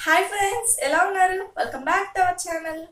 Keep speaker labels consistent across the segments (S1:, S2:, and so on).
S1: hi friends ఎలా ఉన్నారు welcome back to our channel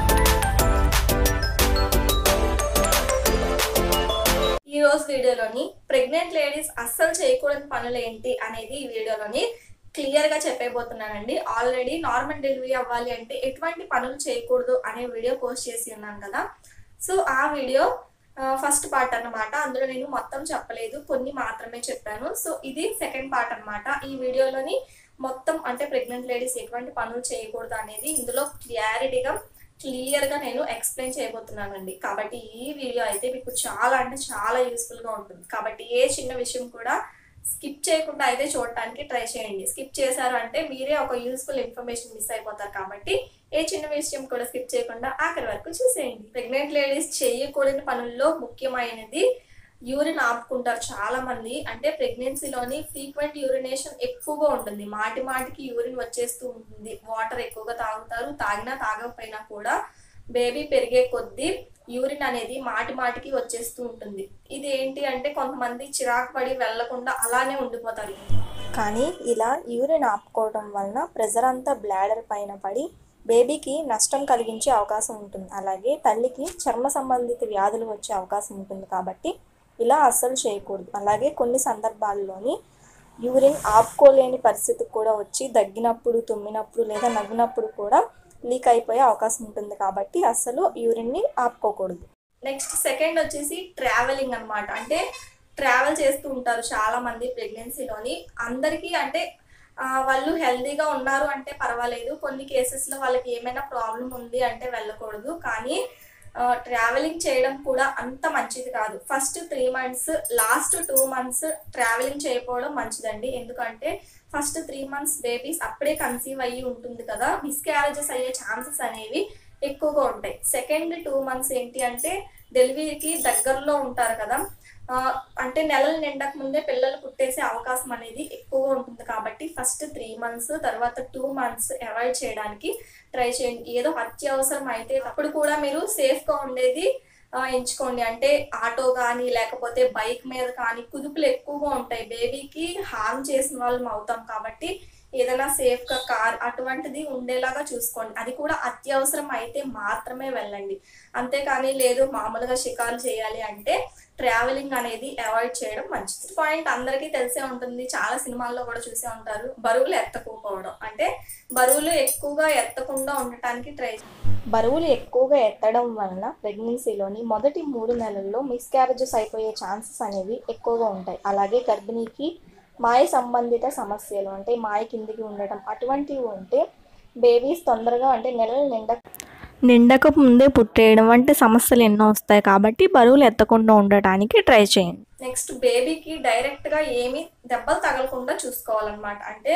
S1: ఈ రోజు వీడియోలోని ప్రెగ్నెంట్ లేడీస్ అస్సలు చేయకూడని పనులు ఏంటి అనేది ఈ వీడియోలోని క్లియర్ గా చెప్పేబోతున్నానండి ఆల్రెడీ నార్మల్ డెలివరీ అవ్వాలి అంటే ఎటువంటి పనులు చేయకూడదు అనే వీడియో పోస్ట్ చేసి ఉన్నాను కదా సో ఆ వీడియో ఫస్ట్ పార్ట్ అన్నమాట అందులో నేను మొత్తం చెప్పలేదు కొన్ని మాత్రమే చెప్పాను సో ఇది సెకండ్ పార్ట్ అన్నమాట ఈ వీడియోలోని మొత్తం అంటే ప్రెగ్నెంట్ లేడీస్ ఎటువంటి పనులు చేయకూడదు అనేది ఇందులో క్లారిటీగా క్లియర్ గా నేను ఎక్స్ప్లెయిన్ చేయబోతున్నానండి కాబట్టి ఈ వీడియో అయితే మీకు చాలా అంటే చాలా యూస్ఫుల్ గా ఉంటుంది కాబట్టి ఏ చిన్న విషయం కూడా స్కిప్ చేయకుండా అయితే చూడటానికి ట్రై చేయండి స్కిప్ చేశారు అంటే మీరే ఒక యూస్ఫుల్ ఇన్ఫర్మేషన్ మిస్ అయిపోతారు కాబట్టి ఏ చిన్న విషయం కూడా స్కిప్ చేయకుండా ఆఖరి వరకు చూసేయండి ప్రెగ్నెంట్ లేడీస్ చేయకూడని పనుల్లో ముఖ్యమైనది యూరిన్ ఆపుకుంటారు చాలా మంది అంటే ప్రెగ్నెన్సీలోని ఫ్రీక్వెంట్ యూరినేషన్ ఎక్కువగా ఉంటుంది మాటి మాటికి యూరిన్ వచ్చేస్తూ ఉంటుంది వాటర్ ఎక్కువగా తాగుతారు తాగినా తాగకపోయినా కూడా బేబీ పెరిగే కొద్దీ యూరిన్ అనేది మాటి మాటికి వచ్చేస్తూ ఉంటుంది ఇది ఏంటి అంటే కొంతమంది చిరాకు పడి వెళ్లకుండా అలానే ఉండిపోతారు
S2: కానీ ఇలా యూరిన్ ఆపుకోవడం వలన ప్రెజర్ అంతా బ్లాడర్ పైన పడి బేబీకి నష్టం కలిగించే అవకాశం ఉంటుంది అలాగే తల్లికి చర్మ సంబంధిత వ్యాధులు వచ్చే అవకాశం ఉంటుంది కాబట్టి ఇలా అస్సలు చేయకూడదు అలాగే కొన్ని సందర్భాల్లోని యూరిన్ ఆపుకోలేని పరిస్థితి కూడా వచ్చి దగ్గినప్పుడు తుమ్మినప్పుడు లేదా నవ్వినప్పుడు కూడా లీక్ అయిపోయే అవకాశం ఉంటుంది కాబట్టి అస్సలు యూరిన్ని ఆపుకోకూడదు
S1: నెక్స్ట్ సెకండ్ వచ్చేసి ట్రావెలింగ్ అన్నమాట అంటే ట్రావెల్ చేస్తూ ఉంటారు చాలా మంది ప్రెగ్నెన్సీలోని అందరికీ అంటే ఆ, వాళ్ళు హెల్దీగా ఉన్నారు అంటే పర్వాలేదు కొన్ని కేసెస్లో వాళ్ళకి ఏమైనా ప్రాబ్లం ఉంది అంటే వెళ్ళకూడదు కానీ ట్రావెలింగ్ చేయడం కూడా అంత మంచిది కాదు first three months last two months travelling చేయకపోవడం మంచిదండి ఎందుకంటే ఫస్ట్ త్రీ మంత్స్ బేబీస్ అప్పుడే కన్సీవ్ అయ్యి ఉంటుంది కదా మిస్క్యారేజెస్ అయ్యే ఛాన్సెస్ అనేవి ఎక్కువగా ఉంటాయి సెకండ్ టూ మంత్స్ ఏంటి అంటే డెలివరీకి దగ్గరలో ఉంటారు కదా ఆ, అంటే నెలలు నిండక ముందే పిల్లలు పుట్టేసే అవకాశం అనేది ఎక్కువగా ఉంటుంది కాబట్టి ఫస్ట్ త్రీ మంత్స్ తర్వాత టూ మంత్స్ అవాయిడ్ చేయడానికి ట్రై చేయండి ఏదో అత్యవసరం అయితే అప్పుడు కూడా మీరు సేఫ్ గా ఉండేది ఆ, ఎంచుకోండి అంటే ఆటో కానీ లేకపోతే బైక్ మీద కానీ కుదుపులు ఎక్కువగా ఉంటాయి బేబీకి హార్మ్ చేసిన వాళ్ళం అవుతాం కాబట్టి ఏదైనా సేఫ్ గా కార్ అటువంటిది ఉండేలాగా చూసుకోండి అది కూడా అత్యవసరం అయితే మాత్రమే వెళ్ళండి అంతేకాని లేదు మామూలుగా షికారు చేయాలి అంటే ట్రావెలింగ్ అనేది అవాయిడ్ చేయడం మంచిది పాయింట్ అందరికీ తెలిసే ఉంటుంది చాలా సినిమాల్లో కూడా చూసే ఉంటారు బరువులు ఎత్తకపోవడం అంటే బరువులు ఎక్కువగా ఎత్తకుండా ఉండటానికి ట్రై
S2: బరువులు ఎక్కువగా ఎత్తడం వలన ప్రెగ్నెన్సీలోని మొదటి మూడు నెలల్లో మిస్క్యారేజెస్ అయిపోయే ఛాన్సెస్ అనేవి ఎక్కువగా ఉంటాయి అలాగే గర్భిణీకి మాయ సంబంధిత సమస్యలు అంటే మాయ కిందికి ఉండటం అటువంటివి ఉంటే బేబీస్ తొందరగా అంటే నెలలు నిండ నిండక ముందే పుట్టేయడం వంటి సమస్యలు ఎన్నో వస్తాయి కాబట్టి బరువులు ఎత్తకుండా ఉండటానికి ట్రై చేయండి
S1: నెక్స్ట్ బేబీకి డైరెక్ట్ గా ఏమి దెబ్బలు తగలకుండా చూసుకోవాలన్నమాట అంటే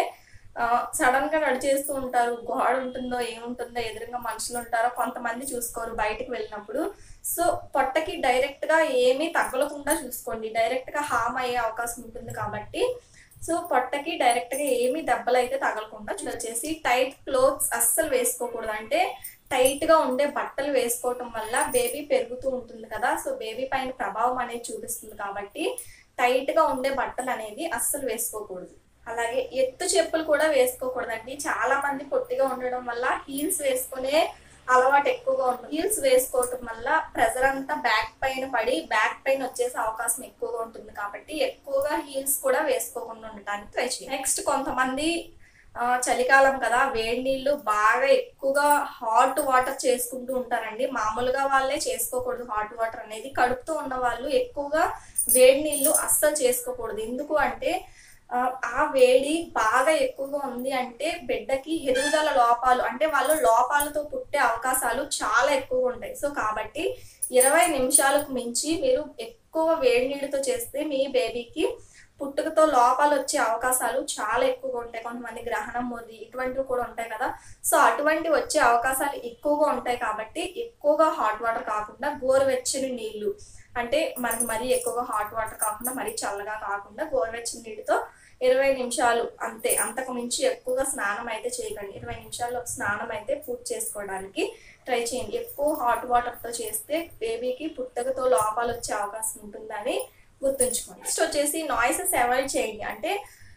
S1: సడన్ గా నడిచేస్తూ ఉంటారు గోడ ఉంటుందో ఏముంటుందో ఎదురుగా మనుషులు ఉంటారో కొంతమంది చూసుకోరు బయటకు వెళ్ళినప్పుడు సో పొట్టకి డైరెక్ట్ గా ఏమీ తగలకుండా చూసుకోండి డైరెక్ట్ గా హామ్ అయ్యే అవకాశం ఉంటుంది కాబట్టి సో పొట్టకి డైరెక్ట్ గా ఏమీ దెబ్బలు అయితే తగలకుండా ఇది వచ్చేసి టైట్ క్లోత్స్ అస్సలు వేసుకోకూడదు అంటే టైట్ గా ఉండే బట్టలు వేసుకోవటం వల్ల బేబీ పెరుగుతూ ఉంటుంది కదా సో బేబీ పైన ప్రభావం అనేది చూపిస్తుంది కాబట్టి టైట్ గా ఉండే బట్టలు అనేది అస్సలు వేసుకోకూడదు అలాగే ఎత్తు చెప్పులు కూడా వేసుకోకూడదండి చాలా మంది పొట్టిగా ఉండడం వల్ల హీల్స్ వేసుకునే అలవాటు ఎక్కువగా ఉంటుంది హీల్స్ వేసుకోవటం వల్ల ప్రెజర్ అంతా బ్యాక్ పైన పడి బ్యాక్ పైన వచ్చేసే అవకాశం ఎక్కువగా ఉంటుంది కాబట్టి ఎక్కువగా హీల్స్ కూడా వేసుకోకుండా ఉండటానికి ట్రై చేయండి నెక్స్ట్ కొంతమంది ఆ, చలికాలం కదా వేడి నీళ్ళు బాగా ఎక్కువగా హాట్ వాటర్ చేసుకుంటూ ఉంటారండి మామూలుగా వాళ్ళే చేసుకోకూడదు హాట్ వాటర్ అనేది కడుపుతో ఉన్న వాళ్ళు ఎక్కువగా వేడి నీళ్ళు అస్సలు చేసుకోకూడదు ఎందుకు అంటే ఆ, ఆ వేడి బాగా ఎక్కువగా ఉంది అంటే బిడ్డకి ఎదుగుదల లోపాలు అంటే వాళ్ళు లోపాలతో పుట్టే అవకాశాలు చాలా ఎక్కువగా ఉంటాయి సో కాబట్టి ఇరవై నిమిషాలకు మించి మీరు ఎక్కువ వేడి నీళ్ళతో చేస్తే మీ బేబీకి పుట్టుకతో లోపాలు వచ్చే అవకాశాలు చాలా ఎక్కువగా ఉంటాయి కొంతమంది గ్రహణం మొది ఇటువంటివి కూడా ఉంటాయి కదా సో అటువంటి వచ్చే అవకాశాలు ఎక్కువగా ఉంటాయి కాబట్టి ఎక్కువగా హాట్ వాటర్ కాకుండా గోరువెచ్చని నీళ్లు అంటే మనకి మరీ ఎక్కువగా హాట్ వాటర్ కాకుండా మరీ చల్లగా కాకుండా గోరువెచ్చని నీటితో ఇరవై నిమిషాలు అంతే అంతకు మించి ఎక్కువగా స్నానం అయితే చేయకండి ఇరవై నిమిషాల్లో స్నానం అయితే పూర్తి చేసుకోవడానికి ట్రై చేయండి ఎక్కువ హాట్ వాటర్తో చేస్తే బేబీకి పుట్టకతో లోపాలు వచ్చే అవకాశం ఉంటుందని గుర్తుంచుకోండి నెక్స్ట్ వచ్చేసి నాయిసెస్ అవాయిడ్ చేయండి అంటే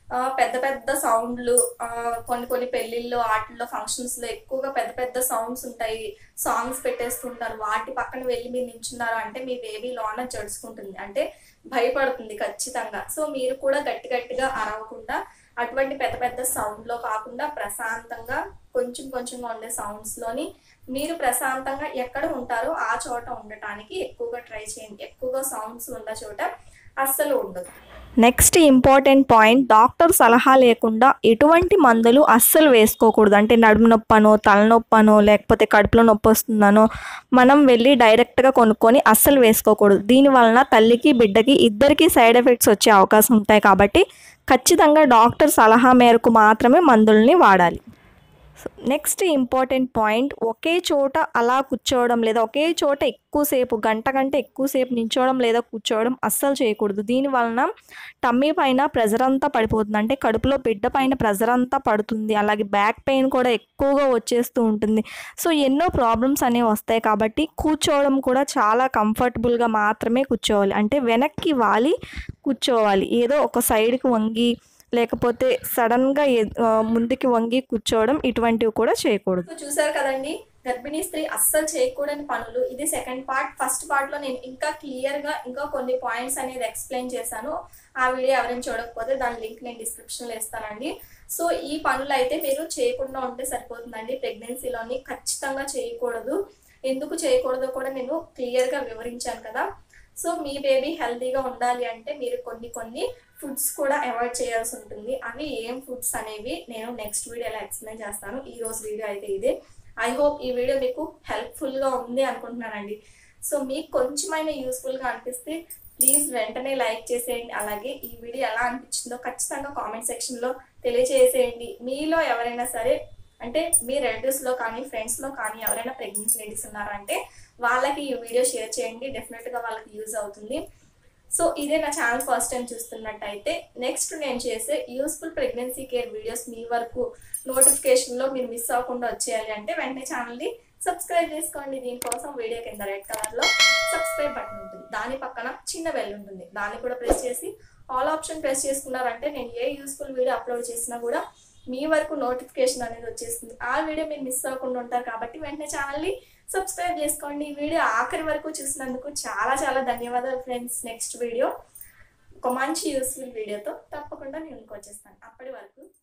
S1: ఆ, పెద్ద పెద్ద సౌండ్లు ఆ, కొన్ని కొన్ని పెళ్లిళ్ళు వాటిల్లో ఫంక్షన్స్ లో ఎక్కువగా పెద్ద పెద్ద సౌండ్స్ ఉంటాయి సాంగ్స్ పెట్టేస్తుంటారు వాటి పక్కన వెళ్ళి మీరు నించున్నారు అంటే మీ బేబీ లోన జడుచుకుంటుంది అంటే భయపడుతుంది ఖచ్చితంగా సో మీరు కూడా గట్టి గట్టిగా అరవకుండా అటువంటి పెద్ద పెద్ద సౌండ్ లో కాకుండా ప్రశాంతంగా కొంచెం కొంచెంగా ఉండే సౌండ్స్ లోని మీరు ప్రశాంతంగా ఎక్కడ ఉంటారో ఆ చోట ఉండటానికి ఎక్కువగా ట్రై చేయండి ఎక్కువగా సౌండ్స్ ఉన్న చోట అస్సలు ఉండదు
S2: నెక్స్ట్ ఇంపార్టెంట్ పాయింట్ డాక్టర్ సలహా లేకుండా ఎటువంటి మందులు అస్సలు వేసుకోకూడదు అంటే నడుము నొప్పనో తలనొప్పనో లేకపోతే కడుపులో నొప్పి వస్తుందనో మనం వెళ్ళి డైరెక్ట్గా కొనుక్కొని అస్సలు వేసుకోకూడదు దీని వలన తల్లికి బిడ్డకి ఇద్దరికి సైడ్ ఎఫెక్ట్స్ వచ్చే అవకాశం ఉంటాయి కాబట్టి ఖచ్చితంగా డాక్టర్ సలహా మేరకు మాత్రమే మందుల్ని వాడాలి నెక్స్ట్ ఇంపార్టెంట్ పాయింట్ ఒకే చోట అలా కూర్చోవడం లేదా ఒకే చోట ఎక్కువసేపు గంట గంట ఎక్కువసేపు నించోవడం లేదా కూర్చోవడం అస్సలు చేయకూడదు దీని వలన టమ్మీ పైన ప్రెజర్ అంతా పడిపోతుంది అంటే కడుపులో బిడ్డ పైన ప్రెజర్ అంతా pడుతుంది అలాగే బ్యాక్ పెయిన్ కూడా ఎక్కువగా వచ్చేస్తూ ఉంటుంది సో ఎన్నో ప్రాబ్లమ్స్ అనేవి వస్తాయి కాబట్టి కూర్చోవడం కూడా చాలా కంఫర్టబుల్గా మాత్రమే కూర్చోవాలి అంటే వెనక్కి వాలి కూర్చోవాలి ఏదో ఒక సైడ్కి వంగి లేకపోతే సడన్గా ఎ- ఆ, ముందుకి వంగి కూర్చోవడం ఇటువంటివి కూడా చేయకూడదు
S1: సో చూసారు కదండి గర్భిణీ స్త్రీ అస్సలు చేయకూడని పనులు ఇది సెకండ్ పార్ట్ ఫస్ట్ పార్ట్ లో నేను ఇంకా క్లియర్ గా ఇంకా కొన్ని పాయింట్స్ అనేది ఎక్స్ప్లెయిన్ చేశాను ఆ వీడియో ఎవరైనా చూడకపోతే దాని లింక్ నేను డిస్క్రిప్షన్ లో ఇస్తానండి సో ఈ పనులు అయితే మీరు చేయకుండా ఉంటే సరిపోతుందండి ప్రెగ్నెన్సీలోని ఖచ్చితంగా చేయకూడదు ఎందుకు చేయకూడదో కూడా నేను క్లియర్ గా వివరించాను కదా సో మీ బేబీ హెల్తీగా ఉండాలి అంటే మీరు కొన్ని కొన్ని ఫుడ్స్ కూడా అవాయిడ్ చేయాల్సి ఉంటుంది అవి ఏం ఫుడ్స్ అనేవి నేను నెక్స్ట్ వీడియోలో ఎక్స్ప్లెయిన్ చేస్తాను ఈ రోజు వీడియో అయితే ఇదే ఐ హోప్ ఈ వీడియో మీకు హెల్ప్ఫుల్ గా ఉంది అనుకుంటున్నానండి సో మీకు కొంచెమైనా యూస్ఫుల్ గా అనిపిస్తే ప్లీజ్ వెంటనే లైక్ చేసేయండి అలాగే ఈ వీడియో ఎలా అనిపించిందో ఖచ్చితంగా కామెంట్ సెక్షన్ లో తెలియజేసేయండి మీలో ఎవరైనా సరే అంటే మీ రిలేటివ్స్ లో కానీ ఫ్రెండ్స్ లో కానీ ఎవరైనా ప్రెగ్నెన్సీ లేడీస్ ఉన్నారంటే వాళ్ళకి ఈ వీడియో షేర్ చేయండి డెఫినెట్ గా వాళ్ళకి యూజ్ అవుతుంది సో ఇదే నా ఛానల్ ఫస్ట్ టైం చూస్తున్నట్టయితే నెక్స్ట్ నేను చేసే యూస్ఫుల్ ప్రెగ్నెన్సీ కేర్ వీడియోస్ మీ వరకు నోటిఫికేషన్ లో మీరు మిస్ అవ్వకుండా వచ్చేయాలి అంటే వెంటనే ఛానల్ ని సబ్స్క్రైబ్ చేసుకోండి దీనికోసం వీడియో కింద రెడ్ కలర్ లో సబ్స్క్రైబ్ బటన్ ఉంటుంది దాని పక్కన చిన్న బెల్ ఉంటుంది దాన్ని కూడా ప్రెస్ చేసి ఆల్ ఆప్షన్ ప్రెస్ చేసుకున్నారంటే నేను ఏ యూస్ఫుల్ వీడియో అప్లోడ్ చేసినా కూడా మీ వరకు నోటిఫికేషన్ అనేది వచ్చేస్తుంది ఆ వీడియో మీరు మిస్ అవ్వకుండా ఉంటారు కాబట్టి వెంటనే ఛానల్ని సబ్స్క్రైబ్ చేసుకోండి ఈ వీడియో ఆఖరి వరకు చూసినందుకు చాలా చాలా ధన్యవాదాలు ఫ్రెండ్స్ నెక్స్ట్ వీడియో ఒక మంచి యూస్ఫుల్ వీడియోతో తప్పకుండా నేను వచ్చేస్తాను అప్పటి వరకు